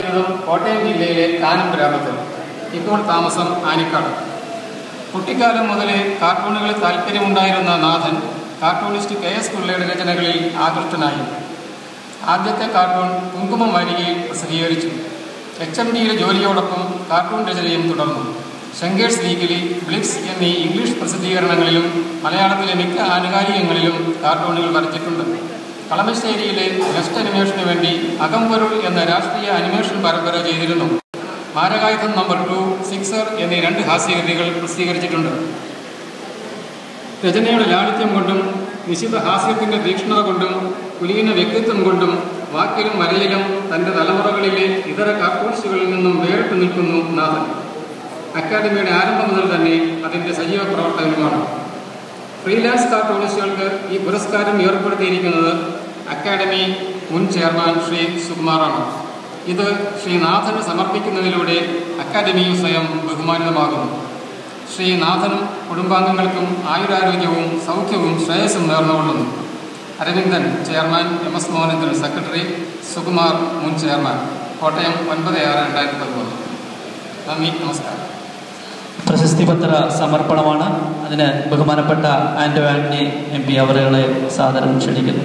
ജനിച്ചതും കോട്ടയം ജില്ലയിലെ കാനം ഗ്രാമത്തിൽ ഇപ്പോൾ താമസം ആനിക്കാട് കുട്ടിക്കാലം മുതലേ കാർട്ടൂണുകളിൽ താല്പര്യമുണ്ടായിരുന്ന നാഥൻ കാർട്ടൂണിസ്റ്റ് കെ എസ് പിള്ളയുടെ രചനകളിൽ ആകൃഷ്ടനായി ആദ്യത്തെ കാർട്ടൂൺ കുങ്കുമം വാരികയിൽ പ്രസിദ്ധീകരിച്ചു എച്ച് എം ഡിയിലെ ജോലിയോടൊപ്പം കാർട്ടൂൺ രചനയും തുടർന്നു ശങ്കേഴ്സ് ലീഗലി ബ്ലിക്സ് എന്നീ ഇംഗ്ലീഷ് പ്രസിദ്ധീകരണങ്ങളിലും മലയാളത്തിലെ മിക്ക ആനുകാലികങ്ങളിലും കാർട്ടൂണുകൾ വരച്ചിട്ടുണ്ട് കളമശ്ശേരിയിലെ നെക്സ്റ്റ് അനിമേഷന് വേണ്ടി അകംപൊരുൾ എന്ന രാഷ്ട്രീയ അനിമേഷൻ പരമ്പര ചെയ്തിരുന്നു മാരകായുധം നമ്പർ ടു സിക്സർ എന്നീ രണ്ട് ഹാസ്യകൃതികൾ പ്രസിദ്ധീകരിച്ചിട്ടുണ്ട് രചനയുടെ ലാളിത്യം കൊണ്ടും നിശിത ഹാസ്യത്തിന്റെ തീക്ഷ്ണത കൊണ്ടും കുലീന വ്യക്തിത്വം കൊണ്ടും വാക്കിലും വരയിലും തന്റെ തലമുറകളിലെ ഇതര കാർട്ടൂൺസുകളിൽ നിന്നും വേറിട്ട് നിൽക്കുന്നു നാഥൻ അക്കാദമിയുടെ ആരംഭം മുതൽ തന്നെ അതിന്റെ സജീവ പ്രവർത്തകനുമാണ് ഫ്രീലാൻസ് കാർട്ടൂണിസ്റ്റുകൾക്ക് ഈ പുരസ്കാരം ഏർപ്പെടുത്തിയിരിക്കുന്നത് അക്കാദമി മുൻ ചെയർമാൻ ശ്രീ സുകുമാറാണ് ഇത് ശ്രീ നാഥന് സമർപ്പിക്കുന്നതിലൂടെ അക്കാദമിയും സ്വയം ബഹുമാനിതമാകുന്നു ശ്രീ നാഥനും കുടുംബാംഗങ്ങൾക്കും ആയുരാരോഗ്യവും സൗഖ്യവും ശ്രേയസ്സും നേർന്നുകൊള്ളുന്നു അരവിന്ദൻ ചെയർമാൻ എം എസ് മോഹനേന്ദ്രൻ സെക്രട്ടറി സുകുമാർ മുൻ ചെയർമാൻ കോട്ടയം ഒൻപത് ആറ് രണ്ടായിരത്തി പതിമൂന്ന് നന്ദി നമസ്കാരം പ്രശസ്തി പത്ര സമർപ്പണമാണ് അതിന് ബഹുമാനപ്പെട്ട ആന്റോ ആന്റണി എം പി അവരുകളെ സാദരം ക്ഷണിക്കുന്നു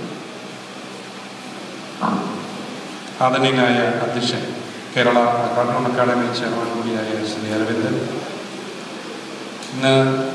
ആദരണീയനായ അധ്യക്ഷൻ കേരള കാർട്ടൂൺ അക്കാദമി ചെയർമാൻ കൂടിയായ ശ്രീ അരവിന്ദൻ ഇന്ന്